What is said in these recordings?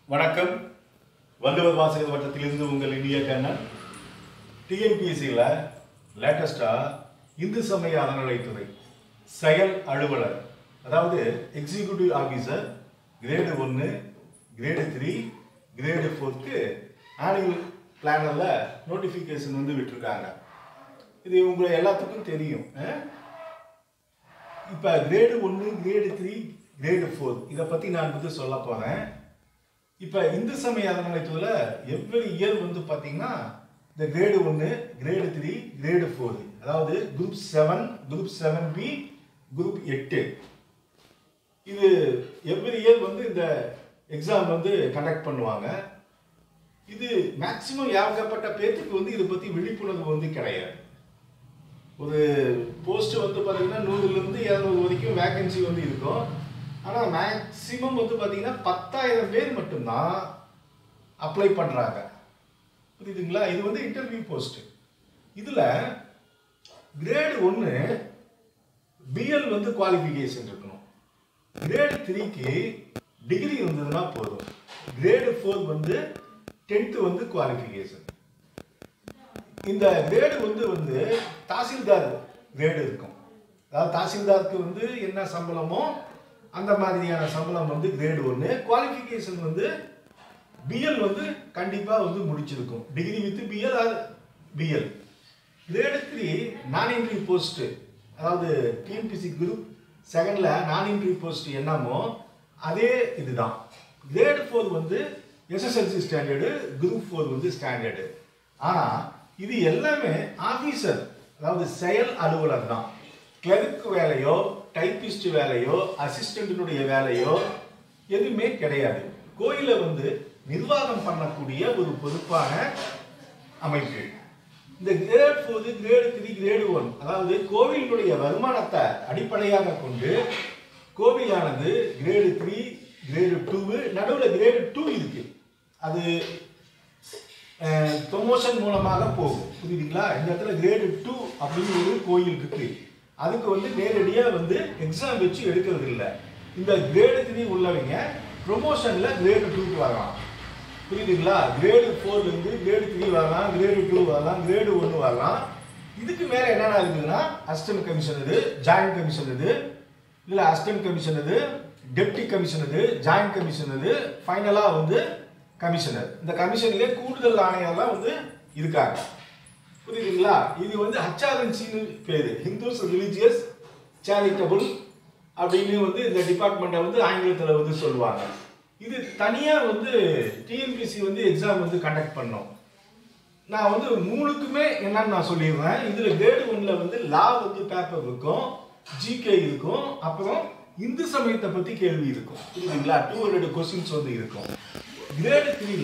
வணக்கம் வள்ளுவர் வாசகர் வட்டத்திலிருந்து உங்கள் இனிய கண்ணன் டிஎன்பிஎஸ்சியில் லேட்டஸ்டாக இந்து சமய அறநிலைத்துறை செயல் அலுவலர் அதாவது எக்ஸிக்யூட்டிவ் ஆஃபீஸர் கிரேடு ஒன்று கிரேடு த்ரீ கிரேடு ஃபோர்க்கு ஆனுவல் பிளானரில் நோட்டிஃபிகேஷன் வந்து விட்டிருக்காங்க இது உங்களை எல்லாத்துக்கும் தெரியும் அஹ்? இப்போ கிரேடு ஒன்று கிரேடு த்ரீ கிரேடு ஃபோர் இதை பற்றி நான் வந்து சொல்ல போகிறேன் இப்போ இந்து சமய அறநிலையத்தில் எவ்வளவு இயர் வந்து பார்த்தீங்கன்னா இந்த கிரேடு ஒன்று கிரேடு த்ரீ கிரேடு ஃபோர் அதாவது group seven group seven B group எட்டு இது எவ்ரி இயர் வந்து இந்த எக்ஸாம் வந்து கண்டக்ட் பண்ணுவாங்க இது மேக்சிமம் ஏகப்பட்ட பேத்துக்கு வந்து இதை பற்றி விழிப்புணர்வு வந்து கிடையாது ஒரு போஸ்ட் வந்து பார்த்தீங்கன்னா நூறுலேருந்து இரநூறு வரைக்கும் வேகன்சி வந்து இருக்கும் ஆனால் மேக்ஸிமம் வந்து பார்த்தீங்கன்னா பத்தாயிரம் பேர் மட்டும்தான் அப்ளை பண்ணுறாங்க புரியுதுங்களா இது வந்து இன்டர்வியூ போஸ்ட் இதில் கிரேடு ஒன்று பிஎல் வந்து குவாலிஃபிகேஷன் இருக்கணும் கிரேடு த்ரீக்கு டிகிரி இருந்ததுன்னா போதும் கிரேடு ஃபோர் வந்து டென்த்து வந்து குவாலிஃபிகேஷன் இந்த கிரேடு வந்து வந்து தாசில்தார் கிரேடு இருக்கும் அதாவது தாசில்தாருக்கு வந்து என்ன சம்பளமோ அந்த மாதிரியான சம்பளம் வந்து கிரேடு ஒன்று குவாலிஃபிகேஷன் வந்து பிஎல் வந்து கண்டிப்பாக வந்து முடிச்சிருக்கும் degree with BL or BL grade three non entry post அதாவது டிஎன்பிசி குரூப் செகண்டில் நான் என்ட்ரி போஸ்ட் என்னமோ அதே இதுதான் கிரேடு ஃபோர் வந்து எஸ்எஸ்எல்சி ஸ்டாண்டர்டு குரூப் ஃபோர் வந்து ஸ்டாண்டர்டு ஆனால் இது எல்லாமே ஆஃபீஸர் அதாவது செயல் அலுவலர் தான் கிளர்க் வேலையோ டைப்பிஸ்ட் வேலையோ அசிஸ்டண்டினுடைய வேலையோ எதுவுமே கிடையாது கோயிலை வந்து நிர்வாகம் பண்ணக்கூடிய ஒரு பொறுப்பான அமைப்பு இந்த grade four grade three grade one அதாவது கோவிலினுடைய வருமானத்தை அடிப்படையாக கொண்டு கோவிலானது கிரேடு த்ரீ கிரேடு டூவு நடுவில் கிரேடு டூ இருக்கு அது ப்ரொமோஷன் மூலமாக போகும் புரியுதுங்களா இந்த இடத்துல கிரேடு டூ அப்படின்னு ஒரு கோயில் இருக்கு அதுக்கு வந்து நேரடியாக வந்து எக்ஸாம் வச்சு எடுக்கிறது இல்லை இந்த கிரேடு த்ரீ உள்ளவங்க ப்ரொமோஷனில் கிரேடு டூக்கு வரலாம் புரியுதுங்களா கிரேடு ஃபோர்லேருந்து கிரேடு த்ரீ வரலாம் கிரேடு டூ வரலாம் கிரேடு ஒன்று வரலாம் இதுக்கு மேலே என்னென்ன இருக்குதுன்னா அசிஸ்டன்ட் கமிஷனரு ஜாயின்ட் கமிஷனரு இல்லை assistant commissioner deputy commissioner joint commissioner ஃபைனலாக வந்து கமிஷனர் இந்த கமிஷன்லேயே கூடுதல் ஆணையர்லாம் வந்து இருக்காங்க புரியுதுங்களா இது வந்து ஹச்ஆர்என்சின்னு பேர் ஹிந்துஸ் ரிலீஜியஸ் சேரிட்டபிள் அப்படின்னு வந்து இந்த டிபார்ட்மெண்ட்டை வந்து ஆங்கிலத்தில் வந்து சொல்லுவாங்க இது தனியாக வந்து டிஎன்பிசி வந்து எக்ஸாம் வந்து கண்டக்ட் பண்ணோம் நான் வந்து மூணுக்குமே என்னன்னு நான் சொல்லிடுறேன் இதில் கிரேடு ஒன்ல வந்து லா வந்து பேப்பர் இருக்கும் ஜிகே இருக்கும் அப்புறம் இந்து சமயத்தை பற்றி கேள்வி இருக்கும் புரியுதுங்களா டூ ஹண்ட்ரட் கொஸ்டின்ஸ் வந்து இருக்கும் கிரேடு த்ரீல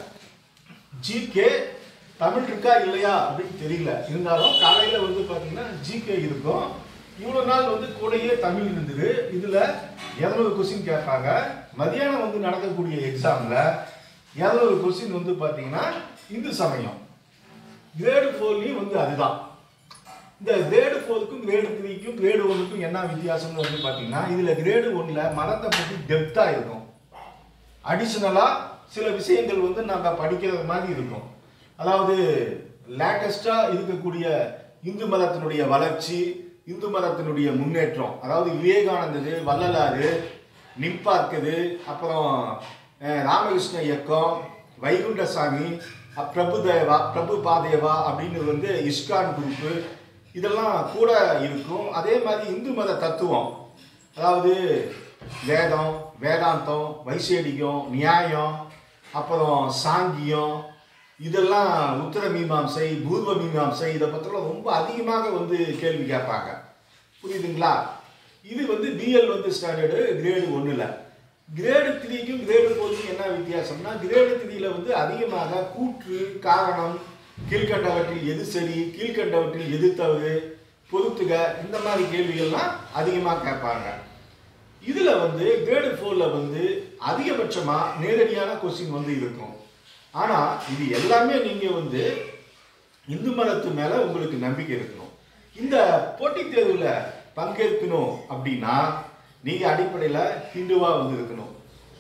ஜிகே தமிழ் இருக்கா இல்லையா அப்படின்னு தெரியல இருந்தாலும் காலையில் வந்து பார்த்தீங்கன்னா ஜிகே இருக்கும் இவ்வளோ நாள் வந்து கூடயே தமிழ் இருந்தது இதில் இரநூறு கொஸ்டின் கேட்பாங்க மதியானம் வந்து நடக்கக்கூடிய எக்ஸாமில் இரநூறு கொஸ்டின் வந்து பார்த்தீங்கன்னா இந்து சமயம் கிரேடு ஃபோர்லேயும் வந்து அதுதான் இந்த கிரேடு ஃபோருக்கும் கிரேடு த்ரீக்கும் கிரேடு ஒன்றுக்கும் என்ன வித்தியாசம்னு வந்து பார்த்தீங்கன்னா இதில் கிரேடு ஒன்றில் மதத்தை பற்றி டெப்த்தாக இருக்கும் அடிஷ்னலாக சில விஷயங்கள் வந்து நம்ம படிக்கிறது மாதிரி இருக்கும் அதாவது லேட்டஸ்டாக இருக்கக்கூடிய இந்து மதத்தினுடைய வளர்ச்சி இந்து மதத்தினுடைய முன்னேற்றம் அதாவது விவேகானந்தர் வள்ளலாறு நிம்பார்க்குது அப்புறம் அஹ், ராமகிருஷ்ண இயக்கம் வைகுண்டசாமி அஹ், பிரபுதேவா பிரபு பாதேவா அப்படின்னு வந்து இஸ்கான் குரூப்பு இதெல்லாம் கூட இருக்கும் அதே மாதிரி இந்து மத தத்துவம் அதாவது வேதம் வேதாந்தம் வைசேடிகம் நியாயம் அப்புறம் சாங்கியம் இதெல்லாம் உத்தர மீமாம்சை பூர்வ மீமாம்சை இதை பற்றிலாம் ரொம்ப அதிகமாக வந்து கேள்வி கேட்பாங்க புரியுதுங்களா இது வந்து பிஎல் வந்து ஸ்டாண்டர்டு கிரேடு ஒன்றில் கிரேடு த்ரீக்கும் கிரேடு ஃபோருக்கும் என்ன வித்தியாசம்னா கிரேடு த்ரீல வந்து அதிகமாக கூற்று காரணம் கீழ்கண்டவற்றில் எது சரி கீழ்கண்டவற்றில் எது தவறு பொறுத்துக இந்த மாதிரி கேள்விகள்லாம் அதிகமாக கேட்பாங்க இதுல வந்து கிரேடு ஃபோர்ல வந்து அதிகபட்சமா நேரடியான கொஸ்டின் வந்து இருக்கும் ஆனா இது எல்லாமே நீங்க வந்து இந்து மதத்து மேல உங்களுக்கு நம்பிக்கை இருக்கணும் இந்த போட்டித் தேர்வுல பங்கேற்கணும் அப்படின்னா நீங்க அடிப்படையில ஹிந்துவா வந்து இருக்கணும்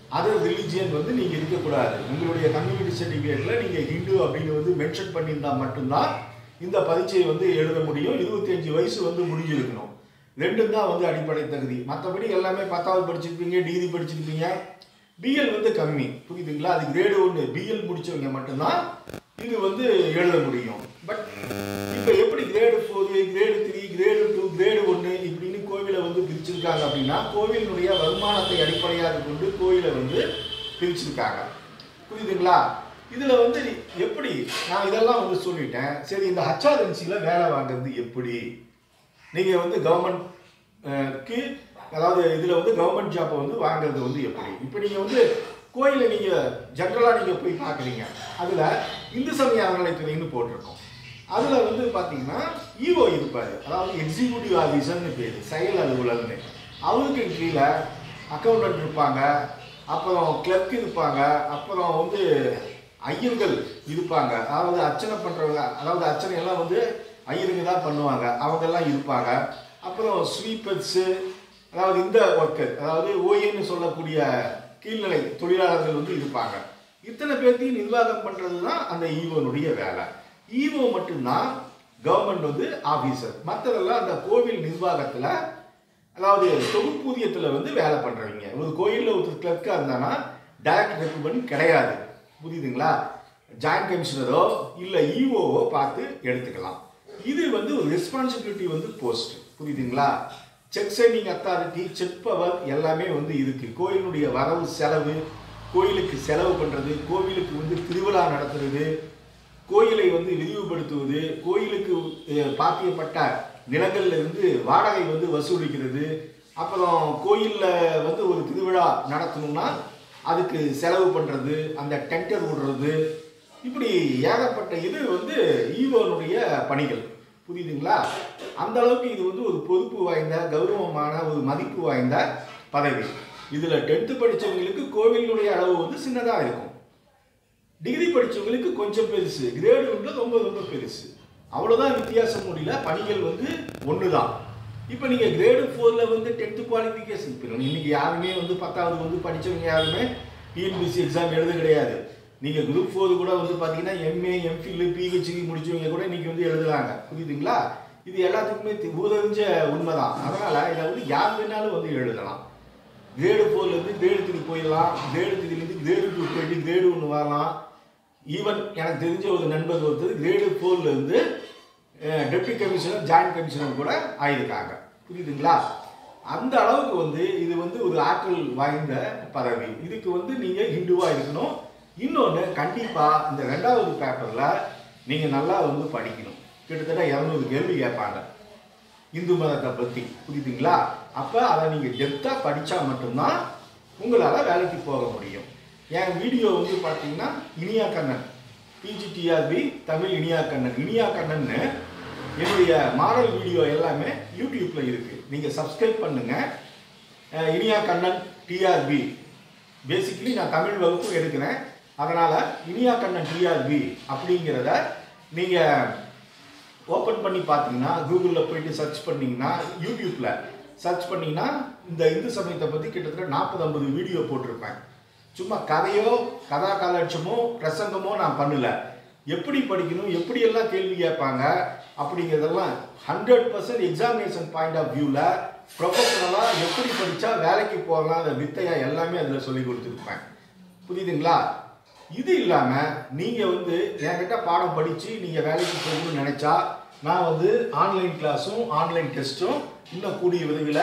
அதர் ரிலிஜியன் வந்து நீங்க இருக்கக்கூடாது உங்களுடைய கம்யூனிட்டி சர்டிஃபிகேட்ல நீங்க ஹிந்து அப்படின்னு வந்து மென்ஷன் பண்ணியிருந்தா மட்டும்தான் இந்த பரீட்சையை வந்து எழுத முடியும் 25 வயசு வந்து முடிஞ்சிருக்கணும் ரெண்டும் தான் வந்து அடிப்படை தகுதி மற்றபடி எல்லாமே பத்தாவது படிச்சிருப்பீங்க டிகிரி படிச்சிருப்பீங்க பிஎல் வந்து கம்மி புரியுதுங்களா அது கிரேடு ஒன்று பிஎல் முடிச்சவங்க மட்டும்தான் இது வந்து எழுத முடியும் பட் இப்போ எப்படி grade four grade three grade two grade ஒன்று இப்படின்னு கோவிலை வந்து பிரிச்சிருக்காங்க அப்படின்னா கோவிலினுடைய வருமானத்தை அடிப்படையாக கொண்டு கோவிலை வந்து பிரிச்சிருக்காங்க புரியுதுங்களா இதில் வந்து எப்படி நான் இதெல்லாம் வந்து சொல்லிட்டேன் சரி இந்த ஹச்ஆர்என்சியில் வேலை வாங்குறது எப்படி நீங்கள் வந்து கவர்மெண்ட்க்கு அதாவது இதில் வந்து கவர்மெண்ட் ஜாப்பை வந்து வாங்குறது வந்து எப்படி இப்போ நீங்கள் வந்து கோயிலை நீங்கள் ஜென்ரலாக நீங்கள் போய் பார்க்குறீங்க அதில் இந்து சமய அறநிலைத்துறைன்னு போட்டிருக்கோம் அதில் வந்து பார்த்தீங்கன்னா ஈஓ இருப்பார் அதாவது எக்ஸிக்யூட்டிவ் ஆஃபீஸர்னு பேர் செயல் அலுவலர்னு அவருக்கு கீழே அக்கௌண்டன்ட் இருப்பாங்க அப்புறம் கிளர்க் இருப்பாங்க அப்புறம் வந்து ஐயர்கள் இருப்பாங்க அதாவது அர்ச்சனை பண்ணுறவங்க அதாவது அர்ச்சனை எல்லாம் வந்து ஐயருங்க தான் பண்ணுவாங்க அவங்கெல்லாம் இருப்பாங்க அப்புறம் ஸ்வீப்பர்ஸு அதாவது இந்த ஒர்க்கர் அதாவது ஓஏன்னு சொல்லக்கூடிய கீழ்நிலை தொழிலாளர்கள் வந்து இருப்பாங்க இத்தனை பேர்த்தையும் நிர்வாகம் பண்ணுறது தான் அந்த ஈவோனுடைய வேலை ஈவோ மட்டும்தான் கவர்மெண்ட் வந்து ஆஃபீஸர் மற்றதெல்லாம் அந்த கோவில் நிர்வாகத்தில் அதாவது தொகுப்பூதியத்தில் வந்து வேலை பண்ணுறவங்க ஒரு கோயிலில் ஒருத்தர் கிளர்க்காக இருந்தானா டைரக்ட் ரெக்ரூட்மெண்ட் கிடையாது புரியுதுங்களா ஜாயின்ட் கமிஷனரோ இல்லை இஓவோ பார்த்து எடுத்துக்கலாம் இது வந்து ஒரு ரெஸ்பான்சிபிலிட்டி வந்து போஸ்ட் புரியுதுங்களா cheque signing authority cheque power எல்லாமே வந்து இருக்கு கோயிலுடைய வரவு செலவு கோயிலுக்கு செலவு பண்ணுறது கோவிலுக்கு வந்து திருவிழா நடத்துறது கோயிலை வந்து விரிவுபடுத்துவது கோயிலுக்கு அஹ், பாத்தியப்பட்ட நிலங்கள்ல இருந்து வாடகை வந்து வசூலிக்கிறது அப்புறம் கோயிலில் வந்து ஒரு திருவிழா நடத்தணும்னா அதுக்கு செலவு பண்ணுறது அந்த டெண்டர் விடுறது இப்படி ஏகப்பட்ட இது வந்து ஈவோனுடைய பணிகள் புரியுதுங்களா அந்த அளவுக்கு இது வந்து ஒரு பொறுப்பு வாய்ந்த கௌரவமான ஒரு மதிப்பு வாய்ந்த பதவி இதில் டென்த்து படித்தவங்களுக்கு கோவிலுடைய அளவு வந்து சின்னதாக இருக்கும் டிகிரி படிச்சவங்களுக்கு கொஞ்சம் பெருசு கிரேடு வந்து ரொம்ப ரொம்ப பெருசு அவ்வளோதான் வித்தியாசம் முடியல பணிகள் வந்து ஒன்று தான் இப்போ நீங்கள் கிரேடு ஃபோரில் வந்து டென்த்து குவாலிஃபிகேஷன் இப்போ இன்னைக்கு யாருமே வந்து பத்தாவது வந்து படித்தவங்க யாருமே டிஎன்பிசி எக்ஸாம் எழுத கிடையாது நீங்கள் குரூப் ஃபோர் கூட வந்து பார்த்தீங்கன்னா எம்ஏ எம்ஃபில் பிஹெச்டி முடிச்சவங்க கூட இன்னைக்கு வந்து எழுதுறாங்க புரியுதுங்களா இது எல்லாத்துக்குமே தி- ஊரறிஞ்ச உண்மைதான் அதனால் இதை வந்து யார் வேணாலும் வந்து எழுதலாம் கிரேடு ஃபோர்லேருந்து கிரேடு த்ரீ போயிடலாம் கிரேடு த்ரீலேருந்து கிரேடு டூ போயிட்டு கிரேடு ஒன்று வரலாம் ஈவன் எனக்கு தெரிஞ்ச ஒரு நண்பர் ஒருத்தர் கிரேடு ஃபோர்லேருந்து டெப்டி கமிஷனர் ஜாயின்ட் கமிஷனர் கூட ஆயிருக்காங்க புரியுதுங்களா அந்த அளவுக்கு வந்து இது வந்து ஒரு ஆற்றல் வாய்ந்த பதவி இதுக்கு வந்து நீங்கள் ஹிந்துவாக இருக்கணும் இன்னொன்று கண்டிப்பாக இந்த ரெண்டாவது பேப்பரில் நீங்கள் நல்லா வந்து படிக்கணும் கிட்டத்தட்ட இரநூறு கேள்வி கேட்பாங்க இந்து மதத்தை பற்றி புரியுதுங்களா அப்போ அதை நீங்கள் டெப்த்தாக படித்தா மட்டும்தான் உங்களால் வேலைக்கு போக முடியும் என் வீடியோ வந்து பார்த்தீங்கன்னா இனியா கண்ணன் பிஜிடிஆர்பி தமிழ் இனியா கண்ணன் இனியா கண்ணன்னு என்னுடைய மாடல் வீடியோ எல்லாமே யூடியூப்ல இருக்கு நீங்கள் சப்ஸ்கிரைப் பண்ணுங்க ah Iniya Kannan TRB basically நான் தமிழ் வகுப்பு எடுக்கிறேன் அதனால் இனியா கண்ணன் டிஆர்பி அப்படிங்கிறத நீங்கள் ஓப்பன் பண்ணி பார்த்தீங்கன்னா கூகுளில் போயிட்டு சர்ச் பண்ணீங்கன்னா யூடியூப்பில் சர்ச் பண்ணீங்கன்னா இந்த இந்து சமயத்தை பற்றி கிட்டத்தட்ட நாற்பது ஐம்பது வீடியோ போட்டிருப்பேன் சும்மா கதையோ கதா காலட்சமோ பிரசங்கமோ நான் பண்ணல எப்படி படிக்கணும் எப்படியெல்லாம் கேள்வி கேட்பாங்க அப்படிங்கிறதெல்லாம் hundred percent examination point of வியூவில் ப்ரொஃபஷனலாக எப்படி படித்தா வேலைக்கு போகலாம் அந்த வித்தையா எல்லாமே அதில் சொல்லி கொடுத்துருப்பேன் புரியுதுங்களா இது இல்லாமல் நீங்கள் வந்து என்கிட்ட பாடம் படித்து நீங்கள் வேலைக்கு போகணும்னு நினச்சா நான் வந்து ஆன்லைன் கிளாஸும் ஆன்லைன் டெஸ்ட்டும் இன்னும் கூடிய விரைவில்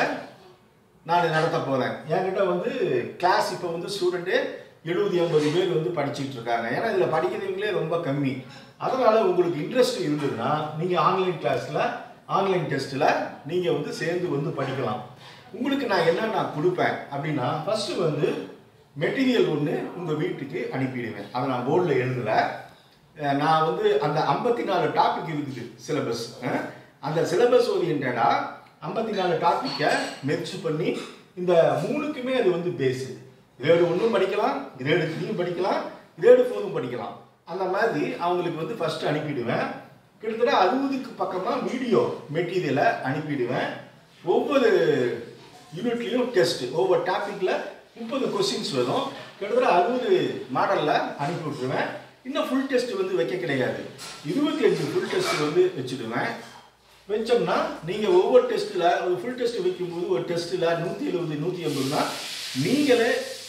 நான் நடத்த போகிறேன் என்கிட்ட வந்து கிளாஸ் இப்போ வந்து ஸ்டூடெண்ட்டு எழுபது எண்பது பேர் வந்து படிச்சுட்டு இருக்காங்க ஏன்னா இதில் படிக்கிறவங்களே ரொம்ப கம்மி அதனால் உங்களுக்கு இன்ட்ரெஸ்ட் இருந்ததுன்னா நீங்கள் ஆன்லைன் கிளாஸில் ஆன்லைன் டெஸ்ட்டில் நீங்கள் வந்து சேர்ந்து வந்து படிக்கலாம் உங்களுக்கு நான் என்ன நான் கொடுப்பேன் அப்படின்னா ஃபஸ்ட்டு வந்து மெட்டீரியல் ஒன்று உங்கள் வீட்டுக்கு அனுப்பிடுவேன் அதை நான் போர்டில் எழுதலை அஹ் நான் வந்து அந்த ஐம்பத்தி நாலு டாபிக் இருக்குது சிலபஸ் அந்த சிலபஸ் ஓரியன்டாக ஐம்பத்தி நாலு டாப்பிக்கை மெர்ச் பண்ணி இந்த மூணுக்குமே அது வந்து பேஸு கிரேடு ஒன்றும் படிக்கலாம் கிரேடு த்ரீயும் படிக்கலாம் கிரேடு ஃபோரும் படிக்கலாம் அந்த மாதிரி அவங்களுக்கு வந்து ஃபஸ்ட்டு அனுப்பிடுவேன் கிட்டத்தட்ட அறுபதுக்கு பக்கமாக வீடியோ மெட்டீரியலை அனுப்பிடுவேன் ஒவ்வொரு யூனிட்லேயும் டெஸ்ட் ஒவ்வொரு டாப்பிக்கில் முப்பது கொஸ்டின்ஸ் வரும் கிட்டத்தட்ட அறுபது மாடலில் அனுப்பி விட்டுருவேன் இன்னும் ஃபுல் டெஸ்ட் வந்து வைக்க கிடையாது இருபத்தி அஞ்சு ஃபுல் டெஸ்ட் வந்து வச்சுடுவேன் வச்சோம்னா நீங்கள் ஒவ்வொரு டெஸ்ட்டில் ஒரு ஃபுல் டெஸ்ட் வைக்கும்போது ஒரு டெஸ்ட்டில் நூற்றி எழுபது நூற்றி எண்பதுனா நீங்களே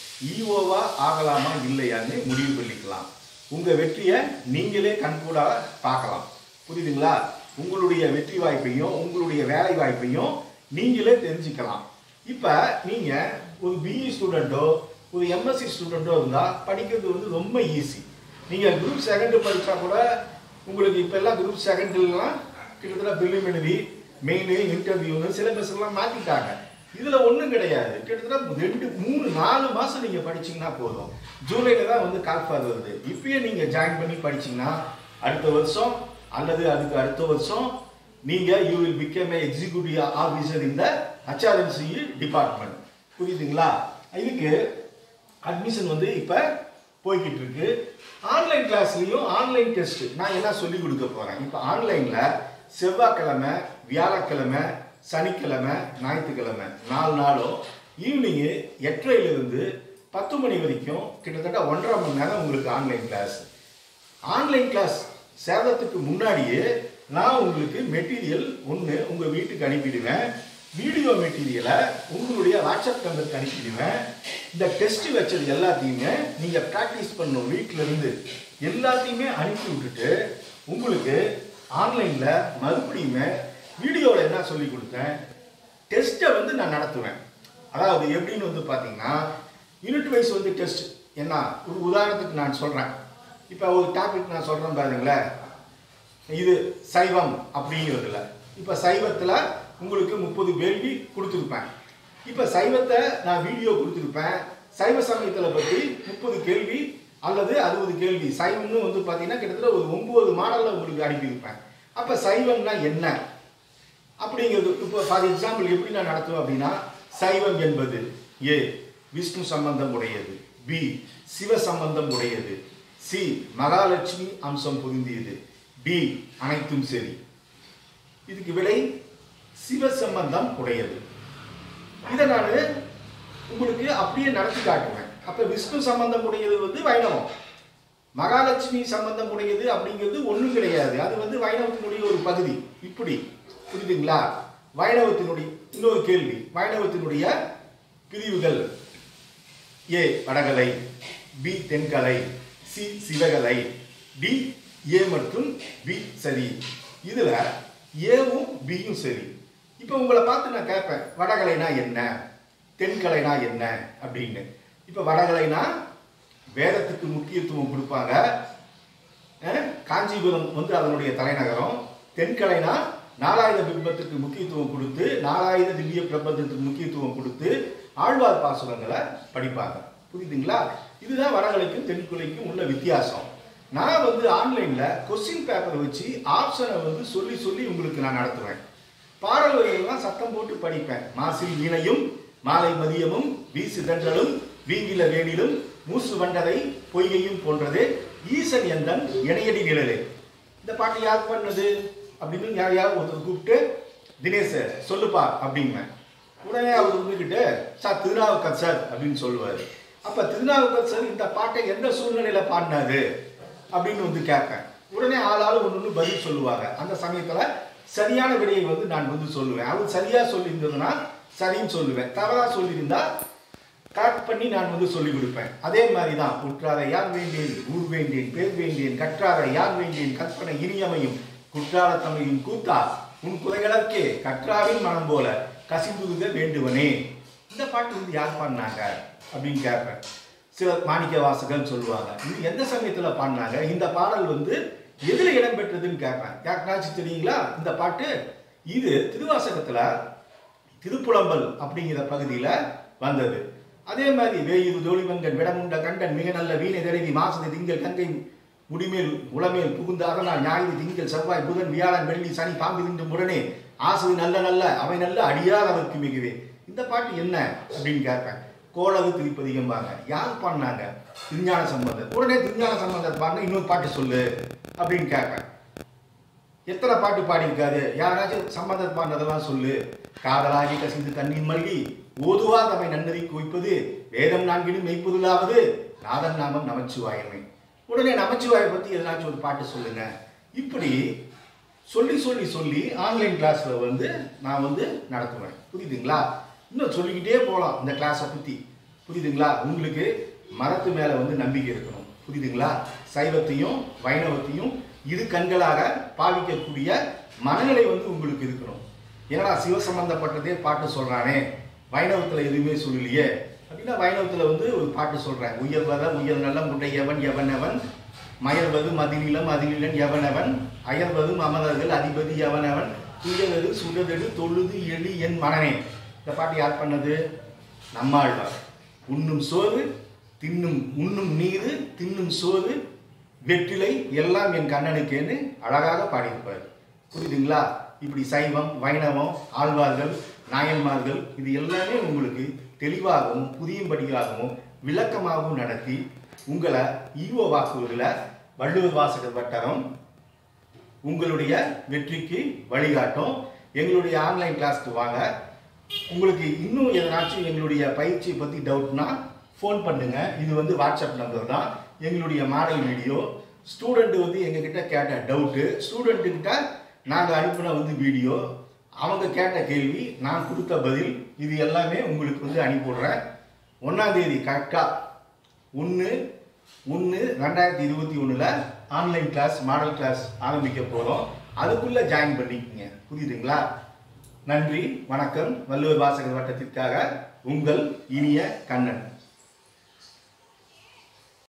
ஈஓவா ஆகலாமா இல்லையான்னு முடிவு பண்ணிக்கலாம் உங்கள் வெற்றியை நீங்களே கண்கூடாக பார்க்கலாம் புரியுதுங்களா உங்களுடைய வெற்றி வாய்ப்பையும் உங்களுடைய வேலை வாய்ப்பையும் நீங்களே தெரிஞ்சுக்கலாம் இப்போ நீங்கள் ஒரு பிஇ ஸ்டூடெண்ட்டோ ஒரு எம்எஸ்சி ஸ்டூடெண்ட்டோ இருந்தால் படிக்கிறது வந்து ரொம்ப ஈஸி நீங்கள் குரூப் செகண்ட் படித்தா கூட உங்களுக்கு இப்போ எல்லாம் குரூப் செகண்ட்லாம் கிட்டத்தட்ட ப்ரிலிமினரி மெயின் இன்டர்வியூன்னு சிலபஸ் எல்லாம் மாற்றிட்டாங்க இதில் ஒன்றும் கிடையாது கிட்டத்தட்ட ரெண்டு மூணு நாலு மாதம் நீங்கள் படிச்சீங்கன்னா போதும் ஜூலையில் தான் வந்து கால்ஃபார் வருது இப்பயே நீங்கள் ஜாயின் பண்ணி படிச்சீங்கன்னா அடுத்த வருஷம் அல்லது அதுக்கு அடுத்த வருஷம் நீங்கள் you will become a executive officer இந்த ஹச்ஆர்என்சி டிபார்ட்மெண்ட் புரியுதுங்களா இதுக்கு அட்மிஷன் வந்து இப்போ போய்கிட்டு இருக்கு ஆன்லைன் கிளாஸ்லையும் ஆன்லைன் டெஸ்ட் நான் என்ன சொல்லி கொடுக்க போறேன் இப்போ ஆன்லைன்ல செவ்வாய்க்கிழமை வியாழக்கிழமை சனிக்கிழமை ஞாயிற்றுக்கிழமை நாலு நாளும் ஈவினிங்கு எட்டரையிலிருந்து பத்து மணி வரைக்கும் கிட்டத்தட்ட ஒன்றரை மணி நேரம் உங்களுக்கு ஆன்லைன் கிளாஸ் ஆன்லைன் கிளாஸ் சேர்றதுக்கு முன்னாடியே நான் உங்களுக்கு மெட்டீரியல் ஒன்று உங்கள் வீட்டுக்கு அனுப்பிடுவேன் வீடியோ மெட்டீரியலை உங்களுடைய வாட்ஸ்அப் நம்பருக்கு அனுப்பிடுவேன் இந்த டெஸ்ட் வச்சது எல்லாத்தையுமே நீங்கள் ப்ராக்டிஸ் பண்ணணும் வீட்டில் இருந்து எல்லாத்தையுமே அனுப்பி விட்டுட்டு உங்களுக்கு ஆன்லைனில் மறுபடியுமே வீடியோவில் என்ன சொல்லி கொடுத்தேன் டெஸ்ட்டை வந்து நான் நடத்துவேன் அதாவது எப்படின்னு வந்து பார்த்தீங்கன்னா யூனிட் வைஸ் வந்து டெஸ்ட் என்ன ஒரு உதாரணத்துக்கு நான் சொல்கிறேன் இப்போ ஒரு டாபிக் நான் சொல்கிறேன் பாருங்களேன் இது சைவம் அப்படிங்கிறதுல இப்போ சைவத்தில் உங்களுக்கு முப்பது கேள்வி கொடுத்துருப்பேன் இப்போ சைவத்தை நான் வீடியோ கொடுத்துருப்பேன் சைவ சமயத்தில் பற்றி முப்பது கேள்வி அல்லது அறுபது கேள்வி சைவம்னு வந்து பார்த்தீங்கன்னா கிட்டத்தட்ட ஒரு ஒன்பது மாடலில் உங்களுக்கு அனுப்பியிருப்பேன் அப்போ சைவம்னா என்ன அப்படிங்கிறது இப்போ ஃபார் எக்ஸாம்பிள் எப்படி நான் நடத்துவேன் அப்படின்னா சைவம் என்பது ஏ விஷ்ணு சம்பந்தம் உடையது பி சிவ சம்பந்தம் உடையது சி மகாலட்சுமி அம்சம் பொருந்தியது டி அனைத்தும் சரி இதுக்கு விடை சிவ சம்பந்தம் உடையது இதை நான் உங்களுக்கு அப்படியே நடத்தி காட்டுவேன் அப்ப விஷ்ணு சம்பந்தம் உடையது வந்து வைணவம் மகாலட்சுமி சம்பந்தம் உடையது அப்படிங்கிறது ஒண்ணும் கிடையாது அது வந்து வைணவத்தினுடைய ஒரு பகுதி இப்படி புரியுதுங்களா வைணவத்தினுடைய இன்னொரு கேள்வி வைணவத்தினுடைய பிரிவுகள் A Vadakalai B Thenkalai C Sivakalai D A மற்றும் பி சரி இதுல ஏவும் பியும் சரி இப்போ உங்களை பார்த்து நான் கேட்பேன் வடகலைனா என்ன தென்கலைனா என்ன அப்படின்னு இப்போ வடகலைனா வேதத்துக்கு முக்கியத்துவம் கொடுப்பாங்க அஹ், காஞ்சிபுரம் வந்து அதனுடைய தலைநகரம் தென்கலைனா நாலாயுத பிம்பத்துக்கு முக்கியத்துவம் கொடுத்து நாலாயுத திவ்ய பிரபந்தத்துக்கு முக்கியத்துவம் கொடுத்து ஆழ்வார் பாசுரங்களை படிப்பாங்க புரியுதுங்களா இதுதான் வடகலைக்கும் தென்குலைக்கும் உள்ள வித்தியாசம் நான் வந்து ஆன்லைன்ல கொஸ்டின் பேப்பர் வச்சு ஆப்ஷனை வந்து சொல்லி சொல்லி உங்களுக்கு நான் நடத்துவேன் பாடல் வரிகள்லாம் சத்தம் போட்டு படிப்பேன் மாசில் வீணையும் மாலை மதியமும் வீசு தென்றலும் வீங்கில வேணிலும் மூசு வண்டதை பொய்கையும் போன்றது ஈசன் எந்தன் இணையடி நிழலே இந்த பாட்டு யார் பண்ணது அப்படின்னு யாரையாவது ஒருத்தர் கூப்பிட்டு தினேஷ் சொல்லுப்பா அப்படிம்பேன் உடனே அவர் இருந்துக்கிட்டு சார் திருநாவுக்கர் சார் அப்படின்னு சொல்லுவார் அப்ப திருநாவுக்கர் சார் இந்த பாட்டை எந்த சூழ்நிலையில பாடினாரு அப்படின்னு வந்து கேட்பேன் உடனே ஆளாளு ஒன்று ஒன்று பதில் சொல்லுவாங்க அந்த சமயத்துல சரியான விடையை வந்து நான் வந்து சொல்லுவேன் அவர் சரியா சொல்லியிருந்ததுன்னா சரின்னு சொல்லுவேன் தவறா சொல்லியிருந்தா கரெக்ட் பண்ணி நான் வந்து சொல்லி கொடுப்பேன் அதே மாதிரி தான் குற்றார யார் வேண்டேன் ஊர் வேண்டேன் பேர் வேண்டேன் கற்றார யார் வேண்டேன் கற்பனை இனியமையும் குற்றால தமிழின் கூத்தா உன் குறைகளற்கே கற்றாவின் மனம் போல கசிந்துருக வேண்டுவனே இந்த பாட்டு வந்து யார் பாடினாங்க அப்படின்னு கேட்பேன் சில மாணிக்க வாசகன் சொல்லுவாங்க இது எந்த சமயத்துல பாடினாங்க இந்த பாடல் வந்து எதுல இடம்பெற்றதுன்னு கேட்பேன் யாருக்காச்சும் தெரியுங்களா இந்த பாட்டு இது திருவாசகத்துல திருப்புலம்பல் அப்படிங்கிற பகுதியில வந்தது அதே மாதிரி வேயுது தோழிமங்கன் விடமுண்ட கண்டன் மிக நல்ல வீணை தருவி மாசது திங்கள் கங்கை முடிமேல் உளமேல் புகுந்த அதனால் ஞாயிறு திங்கள் செவ்வாய் புதன் வியாழன் வெள்ளி சனி பாம்பு திண்டும் உடனே ஆசது நல்ல நல்ல அவை நல்ல அடியார் அவருக்கு மிகுவே இந்த பாட்டு என்ன அப்படின்னு கேட்பேன் கோளவு திருப்பதிகம்பாங்க யார் பாடினாங்க திருஞான சம்பந்தர் உடனே திருஞான சம்பந்தர் பாடின இன்னொரு பாட்டு சொல்லு அப்படின்னு கேட்பேன் எத்தனை பாட்டு பாடியிருக்காரு யாராச்சும் சம்பந்தர் பாடினதெல்லாம் சொல்லு காதலாகி கசிந்து கண்ணின் மல்கி ஓதுவா தம்மை நன்னறி குவிப்பது வேதம் நான்கினும் மெய்ப்பொருளாவது நாதன் நாமம் நமச்சிவாயமை உடனே நமச்சிவாயை பத்தி எதனாச்சும் ஒரு பாட்டு சொல்லுங்க இப்படி சொல்லி சொல்லி சொல்லி ஆன்லைன் கிளாஸ்ல வந்து நான் வந்து நடத்துவேன் புரியுதுங்களா இன்னும் சொல்லிக்கிட்டே போகலாம் இந்த கிளாஸை பத்தி புரியுதுங்களா உங்களுக்கு மரத்து மேல வந்து நம்பிக்கை இருக்கணும் புரியுதுங்களா சைவத்தையும் வைணவத்தையும் இரு கண்களாக பாவிக்கக்கூடிய மனநிலை வந்து உங்களுக்கு இருக்கணும் ஏன்னா சிவ சம்பந்தப்பட்டதே பாட்டு சொல்றானே வைணவத்துல எதுவுமே சொல்லலையே அப்படின்னா வைணவத்துல வந்து ஒரு பாட்டு சொல்றேன் உயர்வத உயர் நல்ல முட்டை எவன் எவன் எவன் மயர்வது மதிநிலம் மதிநிலன் எவனவன் அயர்வது அமரர்கள் அதிபதி எவனவன் துயரது சுடதெடு தொழுது எளி என் மனனே இந்த பாட்டு யார் பண்ணது நம்மாழ்வார் உண்ணும் சோறு தின்னும் உண்ணும் நீரு தின்னும் சோறு வெற்றிலை எல்லாம் என் கண்ணனுக்கேன்னு அழகாக பாடியிருப்பார் புரியுதுங்களா இப்படி சைவம் வைணவம் ஆழ்வார்கள் நாயன்மார்கள் இது எல்லாமே உங்களுக்கு தெளிவாகவும் புரியும்படியாகவும் விளக்கமாகவும் நடத்தி உங்களை ஈவோ வாக்குகளில் வள்ளுவர் வாசகர் வட்டகம் உங்களுடைய வெற்றிக்கு வழிகாட்டும் எங்களுடைய ஆன்லைன் கிளாஸ்க்கு வாங்க உங்களுக்கு இன்னும் எதனாச்சும் எங்களுடைய பயிற்சியை பற்றி டவுட்னா ஃபோன் பண்ணுங்க இது வந்து வாட்ஸ்அப் நம்பர் தான் எங்களுடைய மாடல் வீடியோ ஸ்டூடெண்ட் வந்து எங்ககிட்ட கேட்ட டவுட்டு ஸ்டூடெண்ட்டுக்கிட்ட நாங்கள் அனுப்பின வந்து வீடியோ அவங்க கேட்ட கேள்வி நான் கொடுத்த பதில் இது எல்லாமே உங்களுக்கு வந்து அனுப்பிவிடுறேன் ஒன்றாம் தேதி கரெக்டாக ஒன்று ஒன்று ரெண்டாயிரத்தி இருபத்தி ஒன்றில் ஆன்லைன் கிளாஸ் மாடல் கிளாஸ் ஆரம்பிக்க போகிறோம் அதுக்குள்ளே ஜாயின் பண்ணிக்கங்க புரியுதுங்களா நன்றி வணக்கம் வள்ளுவர் வாசகர் வட்டத்திற்காக உங்கள் இனிய கண்ணன்